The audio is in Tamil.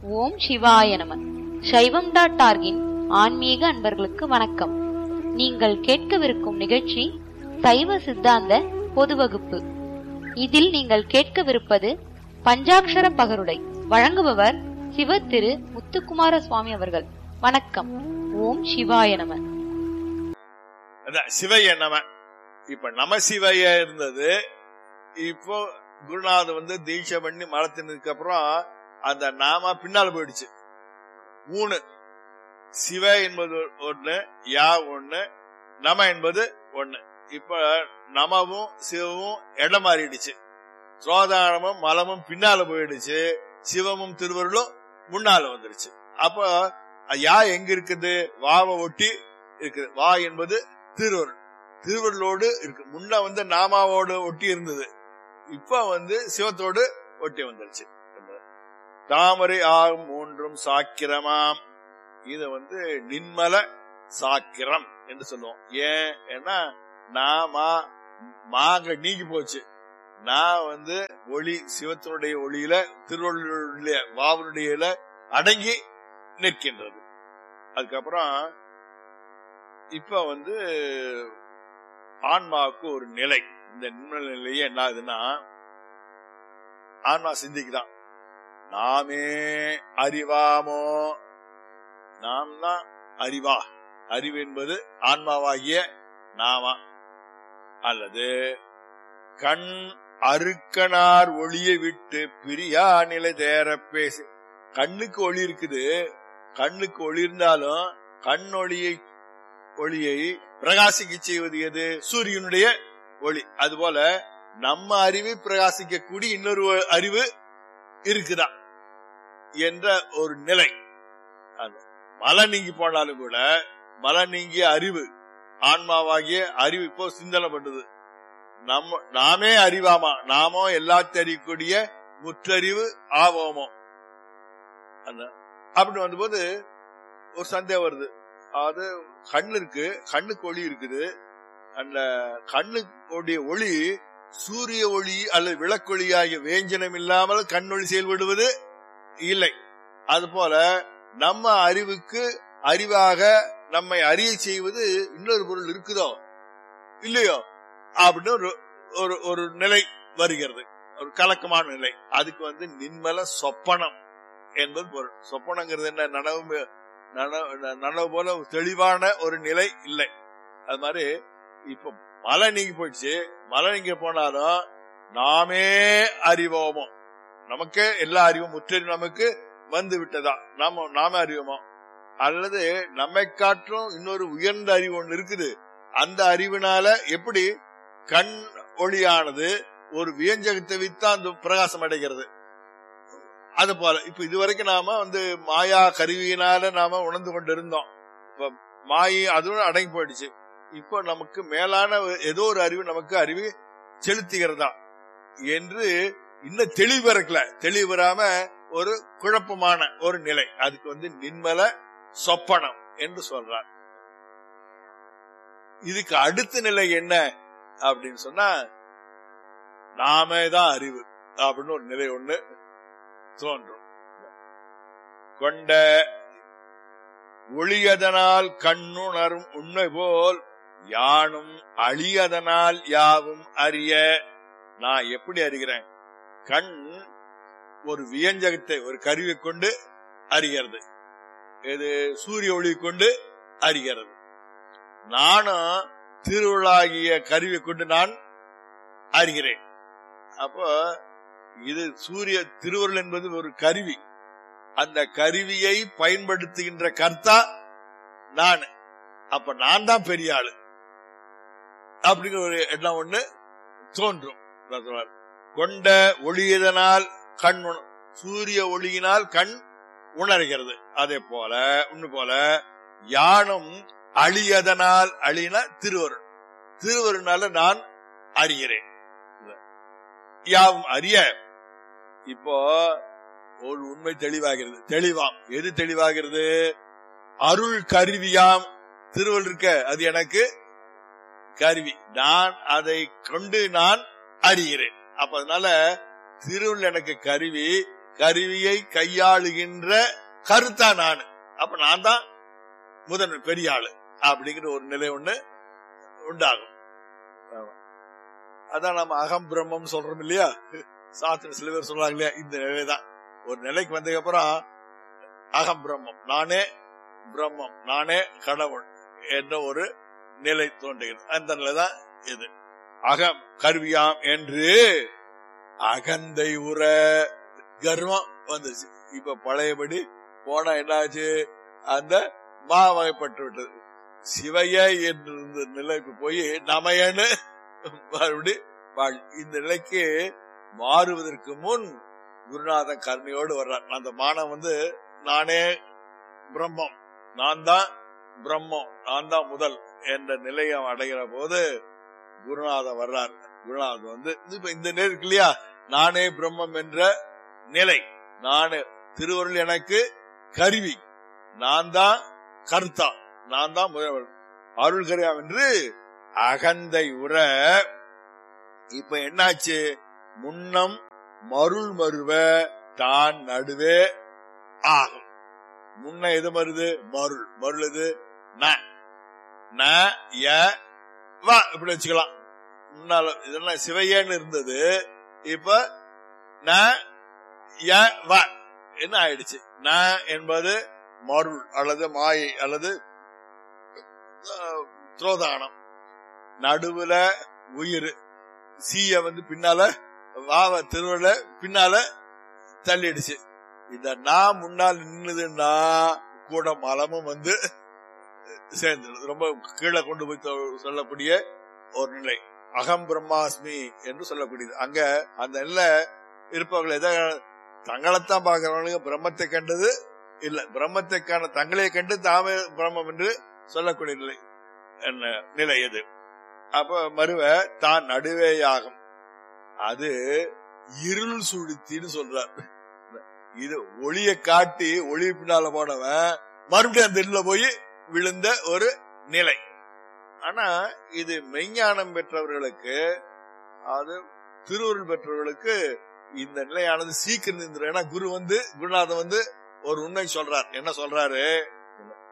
ஓம் சிவாய நம சைவம் டாட் டார்கின் ஆன்மீக அன்பர்களுக்கு வணக்கம் நீங்கள் கேட்கவிருக்கும் நிகழ்ச்சி சைவ சித்தாந்த பொது வகுப்பு இதில் நீங்கள் கேட்கவிருப்பது பஞ்சாக்ஷர பகருடை வழங்குபவர் சிவ திரு முத்துக்குமார சுவாமி அவர்கள் வணக்கம் ஓம் சிவாய நம அதான் சிவைய நம இப்ப நம சிவைய இருந்தது இப்போ குருநாதர் வந்து தீட்சை பண்ணி மலத்தினதுக்கு அப்புறம் அந்த நாம பின்னால போயிடுச்சு மூணு சிவ என்பது ஒண்ணு யா ஒண்ணு நம என்பது ஒண்ணு இப்ப நமவும் சிவமும் இடம் மாறிடுச்சு சோதானமும் மலமும் பின்னால போயிடுச்சு சிவமும் திருவருளும் முன்னால வந்துருச்சு அப்ப யா எங்க இருக்குது வாவை ஒட்டி இருக்குது வா என்பது திருவருள் திருவருளோடு இருக்கு முன்ன வந்து நாமாவோடு ஒட்டி இருந்தது இப்ப வந்து சிவத்தோடு ஒட்டி வந்துருச்சு தாமரை ஆகும் மூன்றும் சாக்கிரமாம் இத வந்து நின்மல சாக்கிரம் என்று சொல்லுவோம் ஏன் ஏன்னா நாமா மாக நீங்கி போச்சு நான் வந்து ஒளி சிவத்தினுடைய ஒளியில திருவள்ளுடைய வாவனுடைய அடங்கி நிற்கின்றது அதுக்கப்புறம் இப்ப வந்து ஆன்மாவுக்கு ஒரு நிலை இந்த நிம்மல நிலையே என்ன ஆகுதுன்னா ஆன்மா சிந்திக்குதான் நாமே அறிவாமோ நாம் தான் அறிவா அறிவு என்பது ஆன்மாவாகிய நாமா அல்லது கண் அருக்கனார் ஒளியை விட்டு பிரியா நிலை தேர பேசு கண்ணுக்கு ஒளி இருக்குது கண்ணுக்கு ஒளி இருந்தாலும் கண் ஒளியை ஒளியை பிரகாசிக்க செய்வது எது சூரியனுடைய ஒளி அதுபோல நம்ம அறிவை பிரகாசிக்கக்கூடிய இன்னொரு அறிவு இருக்குதா என்ற ஒரு நிலை மலை நீங்கி போனாலும் கூட மலை நீங்கிய அறிவு ஆன்மாவாகிய அறிவு இப்போ சிந்தனை பண்ணுது நம்ம நாமே அறிவாமா நாமோ எல்லாத்தையும் அறியக்கூடிய முற்றறிவு ஆவோமோ அந்த அப்படி வந்தபோது ஒரு சந்தேகம் வருது அது கண்ணு இருக்கு கண்ணுக்கு ஒளி இருக்குது அந்த கண்ணுடைய ஒளி சூரிய ஒளி அல்லது விளக்கொளி ஆகிய வேஞ்சனம் இல்லாமல் கண்ணொளி செயல்படுவது இல்லை அதுபோல நம்ம அறிவுக்கு அறிவாக நம்மை அறிய செய்வது இன்னொரு பொருள் இருக்குதோ இல்லையோ அப்படின்னு ஒரு ஒரு ஒரு நிலை வருகிறது ஒரு கலக்கமான நிலை அதுக்கு வந்து நின்மல சொப்பனம் என்பது பொருள் சொப்பனங்கிறது என்ன நனவு நனவு போல தெளிவான ஒரு நிலை இல்லை அது மாதிரி இப்ப மழை நீங்கி போயிடுச்சு மழை நீங்க போனாலும் நாமே அறிவோமோ நமக்கே எல்லா அறிவும் முற்றிலும் நமக்கு வந்து விட்டதா நாம நாம அறிவோமோ அல்லது நம்மை காற்றும் இன்னொரு உயர்ந்த அறிவு ஒன்று இருக்குது அந்த அறிவினால எப்படி கண் ஒளியானது ஒரு வியஞ்சகத்தை வித்தா அந்த பிரகாசம் அடைகிறது அது போல இப்ப இதுவரைக்கும் நாம வந்து மாயா கருவியினால நாம உணர்ந்து கொண்டு இருந்தோம் இப்ப மாயை அதுவும் அடங்கி போயிடுச்சு இப்போ நமக்கு மேலான ஏதோ ஒரு அறிவு நமக்கு அறிவு செலுத்துகிறதா என்று இன்னும் தெளிவு பிறக்கல தெளிவு வராம ஒரு குழப்பமான ஒரு நிலை அதுக்கு வந்து நின்மல சொப்பனம் என்று சொல்றார் இதுக்கு அடுத்த நிலை என்ன அப்படின்னு சொன்னா நாமே தான் அறிவு அப்படின்னு ஒரு நிலை ஒண்ணு தோன்றும் கொண்ட ஒளியதனால் கண்ணுணரும் உண்மை போல் யானும் அழியதனால் யாவும் அறிய நான் எப்படி அறிகிறேன் கண் ஒரு வியஞ்சகத்தை ஒரு கருவை கொண்டு அறிகிறது இது சூரிய ஒளி கொண்டு அறிகிறது நானும் திருவிழாகிய கருவை கொண்டு நான் அறிகிறேன் அப்போ இது சூரிய திருவருள் என்பது ஒரு கருவி அந்த கருவியை பயன்படுத்துகின்ற கர்த்தா நான் அப்ப நான் தான் பெரிய ஆளு அப்படிங்கிற ஒரு எண்ணம் ஒண்ணு தோன்றும் கொண்ட ஒளியதனால் கண் சூரிய ஒளியினால் கண் உணர்கிறது அதே போல உன்னு போல யானும் அழியதனால் அழின திருவருள் திருவருளால நான் அறிகிறேன் யாவும் அறிய இப்போ ஒரு உண்மை தெளிவாகிறது தெளிவாம் எது தெளிவாகிறது அருள் கருவியாம் திருவள் இருக்க அது எனக்கு கருவி நான் அதை கொண்டு நான் அறிகிறேன் அப்ப அதனால திருவள் எனக்கு கருவி கருவியை கையாளுகின்ற கருத்தா நான் அப்ப நான் தான் முதன்மை பெரிய ஆளு அப்படிங்கிற ஒரு நிலை ஒண்ணு உண்டாகும் ஆமா. அதான் நம்ம அகம் பிரம்மம் சொல்றோம் இல்லையா சாத்திர சில பேர் சொல்றாங்க இல்லையா இந்த நிலைதான் ஒரு நிலைக்கு வந்ததுக்கு அப்புறம் அகம் பிரம்மம் நானே பிரம்மம் நானே கடவுள் என்ற ஒரு நிலை தோன்றுகிறது அந்த நிலைதான் இது அகம் கருவியாம் என்று அகந்தை உற கர்வம் வந்துச்சு இப்ப பழையபடி போனா என்னாச்சு அந்த மா வகைப்பட்டு விட்டது சிவைய என்று இருந்த நிலைக்கு போய் நமையன்னு மறுபடி வாழ். இந்த நிலைக்கு மாறுவதற்கு முன் குருநாதன் கருணையோடு வர்றார் அந்த மானம் வந்து நானே பிரம்மம் நான் தான் பிரம்மம் நான் தான் முதல் என்ற நிலையை அடைகிற போது குருநாதன் வர்றார் குருநாதன் வந்து இப்ப இந்த நிலை இருக்கு இல்லையா நானே பிரம்மம் என்ற நிலை நானே திருவருள் எனக்கு கருவி நான் தான் கர்த்தா நான் தான் முதல்வர் அருள்கரியாம் என்று அகந்தை உற இப்ப என்னாச்சு முன்னம் மருள் மருவ தான் நடுவே ஆகும் முன்ன எது மருது மருள் மருள் எது ந ந ய வ இப்படி வச்சுக்கலாம் முன்னால இதெல்லாம் சிவையன்னு இருந்தது இப்ப ந ய வ என்ன ஆயிடுச்சு ந என்பது மருள் அல்லது மாயை அல்லது அஹ், துரோதானம் நடுவுல உயிர் சீய வந்து பின்னால வாவ திருவள்ள பின்னால தள்ளிடுச்சு இந்த நான் முன்னால் நின்னுதுன்னா கூட மலமும் வந்து சேர்ந்துடுது ரொம்ப கீழே கொண்டு போய் தொ- சொல்லக்கூடிய ஒரு நிலை அகம் பிரம்மாஸ்மி என்று சொல்லக்கூடியது அங்க அந்த நிலை இருப்பவர்கள் எதை தங்களைத்தான் பார்க்கிறவங்க பிரம்மத்தை கண்டது இல்ல பிரம்மத்தை காண தங்களை கண்டு தாமே பிரம்மம் என்று சொல்லக்கூடிய நிலை என்ன நிலை எது அப்ப மறுவ தான் நடுவேயாகும் அது இருள் சுழித்தின்னு சொல்றார் இது ஒளிய காட்டி ஒளி பின்னால போனவன் மறுபடியும் அந்த இருள போய் விழுந்த ஒரு நிலை ஆனா இது மெய்ஞானம் பெற்றவர்களுக்கு அது திருவருள் பெற்றவர்களுக்கு இந்த நிலையானது சீக்கிரம் நின்றுடும் ஏன்னா குரு வந்து குருநாதன் வந்து ஒரு உண்மை சொல்றார் என்ன சொல்றாரு